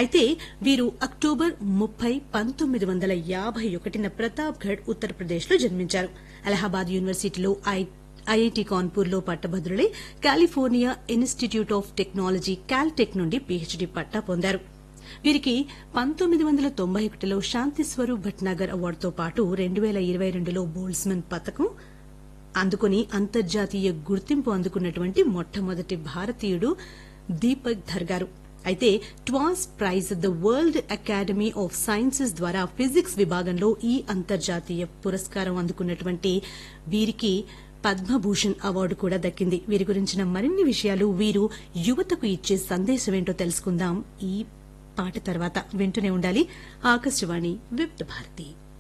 అయితే వీరు అక్టోబర్ ముప్పై పంతొమ్మిది వందల యాభై ఒకటిన ప్రతాప్గఢ్ ఉత్తరప్రదేశ్లో జన్మించారు అలహాబాద్ యూనివర్సిటీలో ఐ ఐఐటి కాన్పూర్లో పట్టభద్రులై California Institute of Technology Caltech నుండి పీహెచ్డీ పట్టా పొందారు వీరికి పంతొమ్మిది వందల తొంభై ఒకటిలో శాంతి స్వరూప్ భట్నాగర్ అవార్డుతో పాటు రెండు వేల ఇరవై రెండులో బోల్స్మన్ పథకం అందుకుని అంతర్జాతీయ గుర్తింపు అందుకున్నటువంటి మొట్టమొదటి భారతీయుడు దీపక్ ధర్ గారు అయితే TWAS prize the World Academy of Sciences ద్వారా ఫిజిక్స్ విభాగంలో ఈ అంతర్జాతీయ పురస్కారం అందుకున్నటువంటి వీరికి పద్మభూషణ్ అవార్డు కూడా దక్కింది వీరి గురించిన మరిన్ని విషయాలు వీరు యువతకు ఇచ్చే సందేశం ఏంటో తెలుసుకుందాం ఈ పాట తర్వాత వింటూనే ఉండాలి ఆకాశవాణి విప్త భారతి